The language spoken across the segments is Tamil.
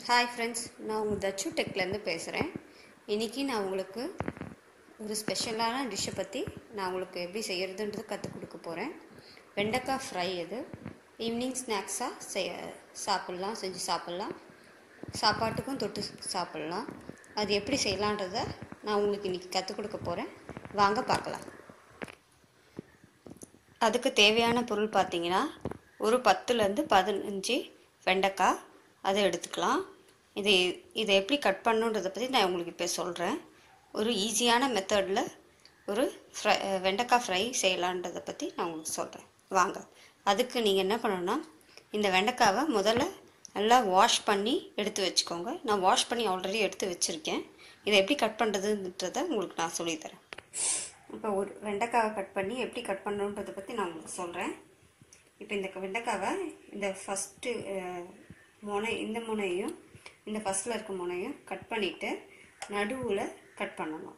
ஹாய் ஃப்ரெண்ட்ஸ் நான் உங்கள் தச்சு டெக்லேருந்து பேசுகிறேன் இன்றைக்கி நான் உங்களுக்கு ஒரு ஸ்பெஷலான டிஷ்ஷை பற்றி நான் உங்களுக்கு எப்படி செய்கிறதுன்றது கற்றுக் கொடுக்க போகிறேன் வெண்டைக்காய் ஃப்ரை இது ஈவினிங் ஸ்நாக்ஸாக செய்ய சாப்பிட்லாம் செஞ்சு சாப்பிட்லாம் சாப்பாட்டுக்கும் தொட்டு சாப்பிட்லாம் அது எப்படி செய்யலான்றதை நான் உங்களுக்கு இன்றைக்கி கற்றுக் கொடுக்க போகிறேன் வாங்க பார்க்கலாம் அதுக்கு தேவையான பொருள் பார்த்தீங்கன்னா ஒரு பத்துலேருந்து பதினஞ்சு வெண்டைக்காய் அதை எடுத்துக்கலாம் இது இதை எப்படி கட் பண்ணுன்றதை பற்றி நான் உங்களுக்கு இப்போ சொல்கிறேன் ஒரு ஈஸியான மெத்தடில் ஒரு ஃப்ரை வெண்டைக்காய் ஃப்ரை செய்யலான்றதை பற்றி நான் உங்களுக்கு சொல்கிறேன் வாங்க அதுக்கு நீங்கள் என்ன பண்ணணும்னா இந்த வெண்டைக்காவை முதல்ல நல்லா வாஷ் பண்ணி எடுத்து வச்சுக்கோங்க நான் வாஷ் பண்ணி ஆல்ரெடி எடுத்து வச்சுருக்கேன் இதை எப்படி கட் பண்ணுறதுன்றதை உங்களுக்கு நான் சொல்லித்தரேன் இப்போ ஒரு வெண்டைக்காவை கட் பண்ணி எப்படி கட் பண்ணணுன்றதை பற்றி நான் உங்களுக்கு சொல்கிறேன் இப்போ இந்த வெண்டைக்காவை இந்த ஃபஸ்ட்டு முனை இந்த முனையும் இந்த ஃபஸ்ட்டில் இருக்க முனையும் கட் பண்ணிவிட்டு நடுவில் கட் பண்ணணும்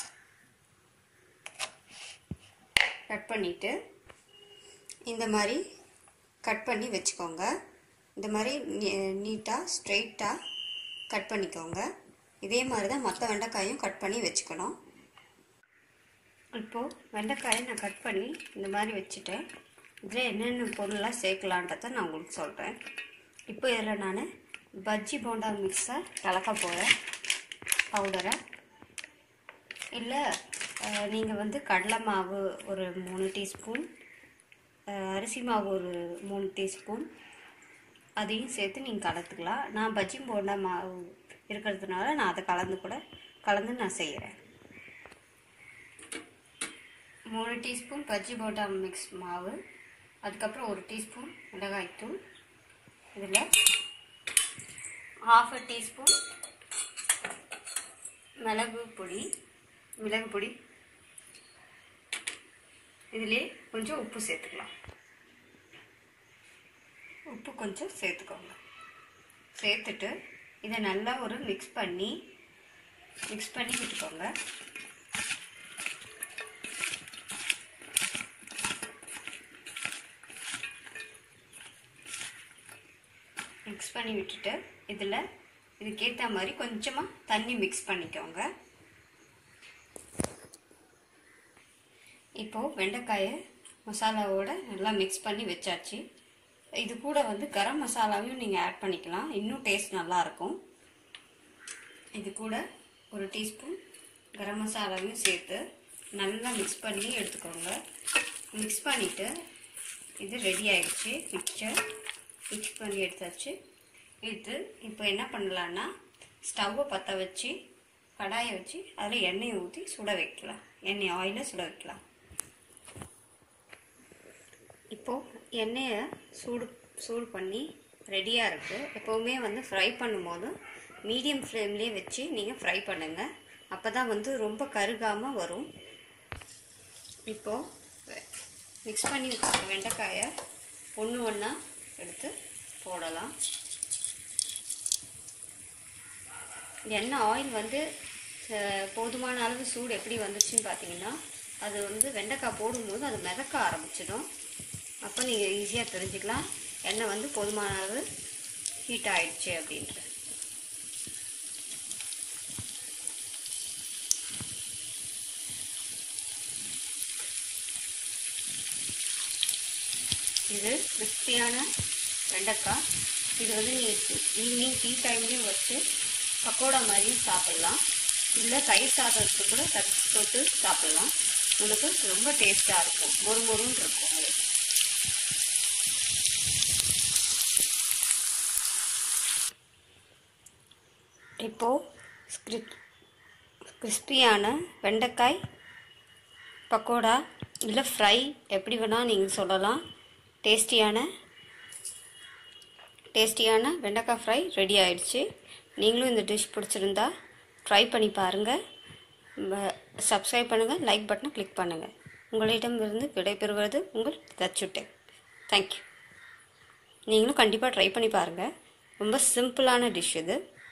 கட் பண்ணிவிட்டு இந்த மாதிரி கட் பண்ணி வச்சுக்கோங்க இந்த மாதிரி நீட்டாக ஸ்ட்ரெயிட்டாக கட் பண்ணிக்கோங்க இதே மாதிரி தான் மற்ற வெண்டைக்காயும் கட் பண்ணி வச்சுக்கணும் இப்போது வெண்டைக்காயை நான் கட் பண்ணி இந்த மாதிரி வச்சுட்டேன் இதில் என்னென்ன பொருள்லாம் சேர்க்கலான்றத நான் உங்களுக்கு சொல்கிறேன் இப்போ இதில் நான் பஜ்ஜி போண்டா மிக்ஸை கலக்க போகிறேன் பவுடரை இல்லை நீங்கள் வந்து கடலை மாவு ஒரு மூணு டீஸ்பூன் அரிசி மாவு ஒரு மூணு டீஸ்பூன் அதையும் சேர்த்து நீங்கள் கலந்துக்கலாம் நான் பஜ்ஜி போண்டா மாவு இருக்கிறதுனால நான் அதை கலந்து கூட கலந்து நான் செய்கிறேன் மூணு டீஸ்பூன் பஜ்ஜி போண்டா மிக்ஸ் மாவு அதுக்கப்புறம் ஒரு டீஸ்பூன் மிளகாய்த்தூள் இதில் ஹாஃப் அ டீஸ்பூன் மிளகு பொடி மிளகு பொடி இதிலே கொஞ்சம் உப்பு சேர்த்துக்கலாம் உப்பு கொஞ்சம் சேர்த்துக்கோங்க சேர்த்துட்டு இதை நல்லா ஒரு மிக்ஸ் பண்ணி மிக்ஸ் பண்ணி விட்டுக்கோங்க மிக்ஸ் பண்ணி விட்டுட்டு இதில் இதுக்கேற்ற மாதிரி கொஞ்சமாக தண்ணி மிக்ஸ் பண்ணிக்கோங்க இப்போது வெண்டைக்காயை மசாலாவோட நல்லா மிக்ஸ் பண்ணி வச்சாச்சு இது கூட வந்து கரம் மசாலாவையும் நீங்கள் ஆட் பண்ணிக்கலாம் இன்னும் டேஸ்ட் நல்லாயிருக்கும் இது கூட ஒரு டீஸ்பூன் கரம் மசாலாவையும் சேர்த்து நல்லா மிக்ஸ் பண்ணி எடுத்துக்கோங்க மிக்ஸ் பண்ணிவிட்டு இது ரெடி ஆயிடுச்சு மிக்சர் மிக்ஸ் பண்ணி எடுத்தாச்சு இது இப்போ என்ன பண்ணலான்னா ஸ்டவ்வை பற்ற வச்சு கடாயை வச்சு அதில் எண்ணெயை ஊற்றி சுட வைக்கலாம் எண்ணெய் ஆயிலை சுட வைக்கலாம் இப்போது எண்ணெயை சூடு சூடு பண்ணி ரெடியாக இருக்குது எப்போவுமே வந்து ஃப்ரை பண்ணும்போது மீடியம் ஃப்ளேம்லேயே வச்சு நீங்கள் ஃப்ரை பண்ணுங்கள் அப்போ தான் வந்து ரொம்ப கருகாமல் வரும் இப்போது மிக்ஸ் பண்ணி வச்சுருக்க வெண்டைக்காயை ஒன்று ஒன்றா எடுத்து போடலாம் எண்ணெய் ஆயில் வந்து போதுமான அளவு சூடு எப்படி வந்துச்சுன்னு பார்த்தீங்கன்னா அது வந்து வெண்டைக்காய் போடும்போது அது மிதக்க ஆரம்பிச்சிடும் அப்போ நீங்கள் ஈஸியாக தெரிஞ்சுக்கலாம் எண்ணெய் வந்து போதுமான அளவு ஹீட் ஆயிடுச்சு அப்படின்ட்டு இது கிறிஸ்பியான வெண்டைக்காய் இது வந்து நீங்கள் ஈவினிங் டீ டைம்லேயும் வச்சு பக்கோடா மாதிரியும் சாப்பிட்லாம் இல்லை தயிர் சாதத்துக்கு கூட தச்சு தொட்டு சாப்பிட்லாம் உங்களுக்கு ரொம்ப டேஸ்ட்டாக இருக்கும் மொறு மொறுன்னு இருக்கும் அது இப்போது ஸ்கிரிப் கிறிஸ்பியான வெண்டைக்காய் பக்கோடா இல்லை ஃப்ரை எப்படி வேணால் நீங்கள் சொல்லலாம் டேஸ்டியான டேஸ்டியான வெண்டைக்காய் ஃப்ரை ரெடி ஆயிடுச்சு நீங்களும் இந்த டிஷ் பிடிச்சிருந்தா ட்ரை பண்ணி பாருங்கள் சப்ஸ்கிரைப் பண்ணுங்கள் லைக் பட்டனை கிளிக் பண்ணுங்கள் உங்களிடமிருந்து விடைபெறுவது உங்கள் தச்சுட்டேன் தேங்க்யூ நீங்களும் கண்டிப்பாக ட்ரை பண்ணி பாருங்கள் ரொம்ப சிம்பிளான டிஷ் இது